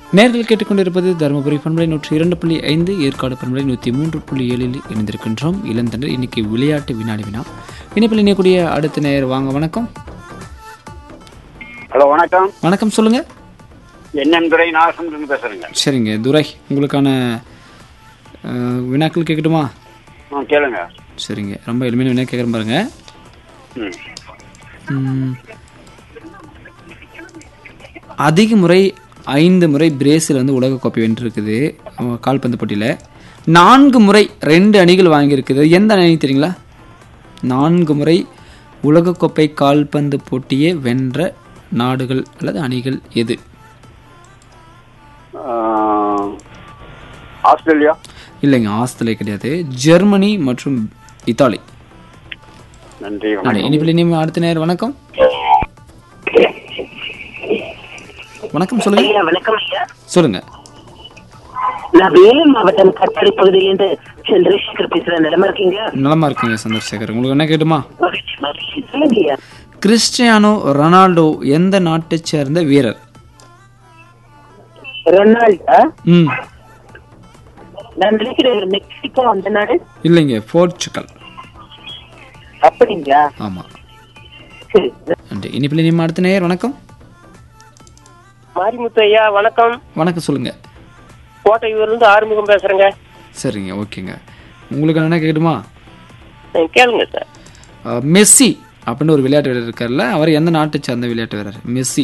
நேர்கள் கேட்டுக்கொண்டிருப்பது தருமபுரி பண்பலை நூற்றி இரண்டு புள்ளி ஐந்து ஏற்காடு பண்பலை நூற்றி மூன்று புள்ளி ஏழில் இணைந்திருக்கின்றோம் இளந்தண்டர் இன்னைக்கு விளையாட்டு வினாடி வினா இணைப்பில் இணையக்கூடிய அடுத்த நேர் வாங்க வணக்கம் ஹலோ வணக்கம் வணக்கம் சொல்லுங்க என்எம் துரை நாகசந்திரன் பேசுறேங்க சரிங்க துரை உங்களுக்கான அஹ், வினாக்கள் கேட்கட்டுமா ஆ கேளுங்க சரிங்க ரொம்ப எளிமையான வினா கேட்குறேன் பாருங்க ம் ம். அதிக முறை ஐந்து முறை பிரேசில் வந்து உலகக்கோப்பை வென்றிருக்குது அஹ், கால்பந்து போட்டியில் நான்கு முறை ரெண்டு அணிகள் வாங்கியிருக்குது எந்த அணி தெரியுங்களா நான்கு முறை உலகக்கோப்பை கால்பந்து போட்டியை வென்ற நாடுகள் அல்லது அணிகள் எது ஆ, ஆஸ்திரேலியா இல்லைங்க ஆஸ்திரேலியா கிடையாது ஜெர்மனி மற்றும் இத்தாலி நன்றி நன்றி. வணக்கம் இனிப்பில் இனிமே அடுத்த நேரம் வணக்கம் வணக்கம் சொல்லுங்க ஐயா வணக்கம் ஐயா சொல்லுங்க நான் வேலூர் மாவட்டம் கட்டளை பகுதியிலிருந்து சந்திரசேகர் பேசுறேன் நிலமா இருக்கீங்க நலமா இருக்குங்க சந்திரசேகர் உங்களுக்கு என்ன கேட்டுமா மகிழ்ச்சி, மகிழ்ச்சி. சொல்லுங்க ஐயா கிறிஸ்டியானோ ரொனால்டோ எந்த நாட்டைச் சேர்ந்த வீரர் ரொனால்டா ம் நான் நினைக்கிறேன் மெக்சிகோ அந்த நாடு இல்லைங்க போர்ச்சுகல் அப்படிங்களா ஆமாம் சரி நன்றி இனிப்பில் இனிமே அடுத்த நேர் வணக்கம் மாரிமுத்து ஐயா வணக்கம் வணக்கம் சொல்லுங்க கோட்டையூர்ல இருந்து ஆறுமுகம் பேசுறேங்க சரிங்க ஓகேங்க உங்களுக்கு என்ன கேட்கட்டுமா அஹ் கேளுங்க சார் அஹ், மெஸ்ஸி அப்படின்னு ஒரு விளையாட்டு வீரர் இருக்கார்ல அவர் எந்த நாட்டை சேர்ந்த விளையாட்டு வீரர் மெஸ்ஸி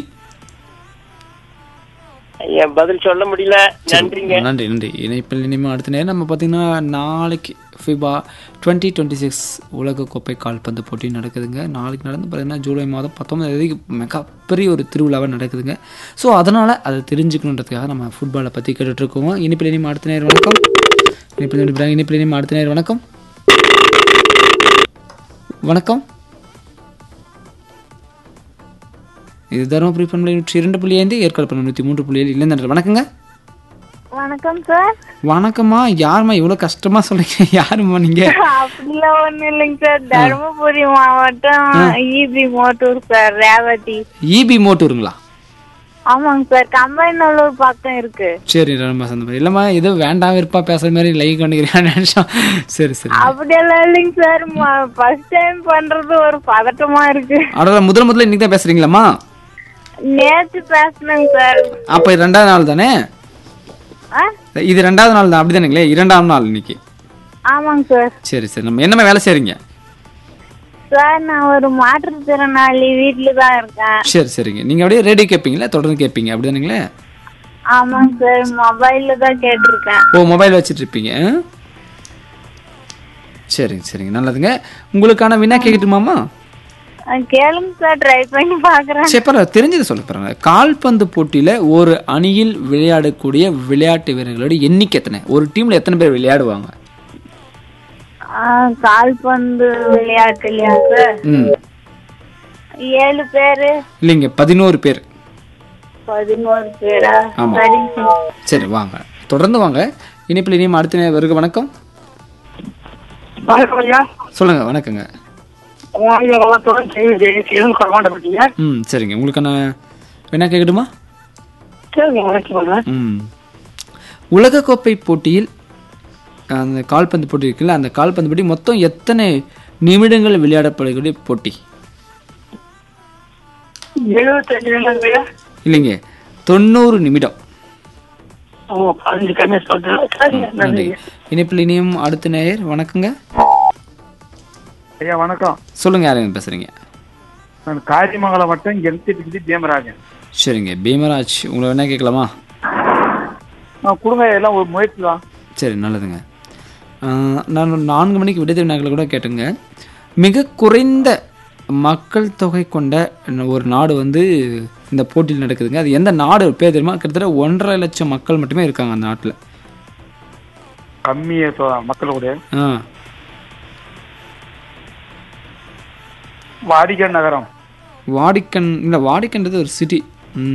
ஐயா பதில் சொல்ல முடியல நன்றிங்க நன்றி நன்றி இணைப்பில் இனிமே அடுத்த நேரம் நம்ம பார்த்தீங்கன்னா நாளைக்கு ஃபிபா டுவெண்ட்டி டுவெண்ட்டி சிக்ஸ் உலகக்கோப்பை கால்பந்து போட்டி நடக்குதுங்க நாளைக்கு நடந்து பார்த்தீங்கன்னா ஜூலை மாதம் பத்தொன்பதாம் தேதி மிக பெரிய ஒரு திருவிழாவாக நடக்குதுங்க ஸோ அதனால் அதை தெரிஞ்சுக்கணுன்றதுக்காக நம்ம ஃபுட்பாலை பற்றி கேட்டுட்ருக்கோம் இனிப்பில் இனிமே அடுத்த நேரம் வணக்கம் இனிப்பில் இனிப்பில் இனிப்பில் இனிமே அடுத்த நேரம் வணக்கம் வணக்கம் இது தருமபுரி பண்பலை நூற்றி இரண்டு புள்ளி ஐந்து ஏற்காடு பண்பலை நூற்றி மூன்று புள்ளி ஏழு இல்லை வணக்கங்க வணக்கம் சார் வணக்கம்மா யாரும்மா இவ்வளோ கஷ்டமா சொல்றீங்க யாரும்மா நீங்க அப்படிலாம் ஒண்ணும் இல்லைங்க சார் தருமபுரி மாவட்டம் EB Mottur sir Revathi EB மோட்டூருங்களா ஆமாங்க சார் கம்பைநல்லூர் பக்கம் இருக்கு சரி ரொம்ப சந்தோஷம் இல்லைம்மா ஏதோ வேண்டாம் இருப்பா பேசுற மாதிரி லைக் பண்ணிக்கிறேன் நினைச்சோம் சரி சரி அப்படியெல்லாம் இல்லைங்க சார் ஃபர்ஸ்ட் டைம் பண்றது ஒரு பதட்டமா இருக்கு அட முதல்ல முதல்ல இன்னைக்கு தான் பேசுறீங்களாம்மா நேத்து பேசினேங்க சார் அப்போ இது ரெண்டாவது நாள் தானே ஆ இது ரெண்டாவது நாள் தான் அப்படிதானுங்களே இரண்டாம் நாள் இன்னைக்கு ஆமாங்க சார் சரி சரி நம்ம என்னம்மா வேலை செய்றீங்க சார் நான் ஒரு மாற்றுத்திறனாளி வீட்டுல தான் இருக்கேன் சரி சரிங்க நீங்க அப்படியே ரேடியோ கேட்பீங்களா தொடர்ந்து கேட்பீங்க அப்படிதானுங்களே ஆமாங்க சார் மொபைல்ல தான் கேட்டிருக்கேன் ஓ மொபைல் வச்சுட்டு இருப்பீங்க ஆ? சரிங்க சரிங்க நல்லதுங்க உங்களுக்கான வினா கேட்கட்டுமாம்மா ஆ, கேளுங்க சார் ட்ரை பண்ணி பாக்குறேன் சரி பரவாயில்ல தெரிஞ்சதை சொல்ல பாருங்க கால்பந்து போட்டியில ஒரு அணியில் விளையாடக்கூடிய விளையாட்டு வீரர்களோட எண்ணிக்கை எத்தனை ஒரு டீம்ல எத்தனை பேர் விளையாடுவாங்க ஆ, கால்பந்து விளையாட்டுலயா சார் ம் ஏழு பேரு இல்லைங்க பதினோரு பேர் பதினோரு பேரா ஆமா. சரிங்க சார் சரி வாங்க தொடர்ந்து வாங்க இனிப்பில் இனியும் அடுத்த நே- வருக வணக்கம் வணக்கம் ஐயா சொல்லுங்க வணக்கங்க வாங்க வளத்துடன் செய்தி கொண்டாடப்பட்டீங்க ம் சரிங்க உங்களுக்கான என்ன கேட்கட்டுமா கேளுங்க வணக்கம் ம் உலகக்கோப்பை போட்டியில் அந்த கால்பந்து போட்டி இருக்குல்ல அந்த கால்பந்து போட்டி மொத்தம் எத்தனை நிமிடங்கள் விளையாடப்படக்கூடிய போட்டி எழுபத்தஞ்சு நிமிடங்கள் இல்லைங்க தொண்ணூறு நிமிடம் ஓ பதினஞ்சு கம்மி சொல்றேன் நன்றி இனிப்பில் இனியும் அடுத்த நேயர் வணக்கங்க ஐயா வணக்கம் சொல்லுங்க யாருங்க பேசுறீங்க நான் காரியமங்கலம் மட்டும் எல்சிபி தேமராஜன் சரிங்க பீமராஜ் உங்களை என்ன கேட்கலாமா நான் கொடுங்க எல்லாம் ஒரு முயற்சி தான் சரி நல்லதுங்க ஆஹ், நான் ஒரு நான்கு மணிக்கு விடுதலை நாட்கள் கூட கேட்டுங்க மிக குறைந்த மக்கள் தொகை கொண்ட ஒரு நாடு வந்து இந்த போட்டியில் நடக்குதுங்க அது எந்த நாடு பேர் தெரியுமா கிட்டத்தட்ட ஒன்றரை லட்சம் மக்கள் மட்டுமே இருக்காங்க அந்த நாட்டில் கம்மிய மக்களுடைய ஆ வாடிகன் நகரம் வாடிக்கன் இல்லை வாடிக்கன்றது ஒரு சிட்டி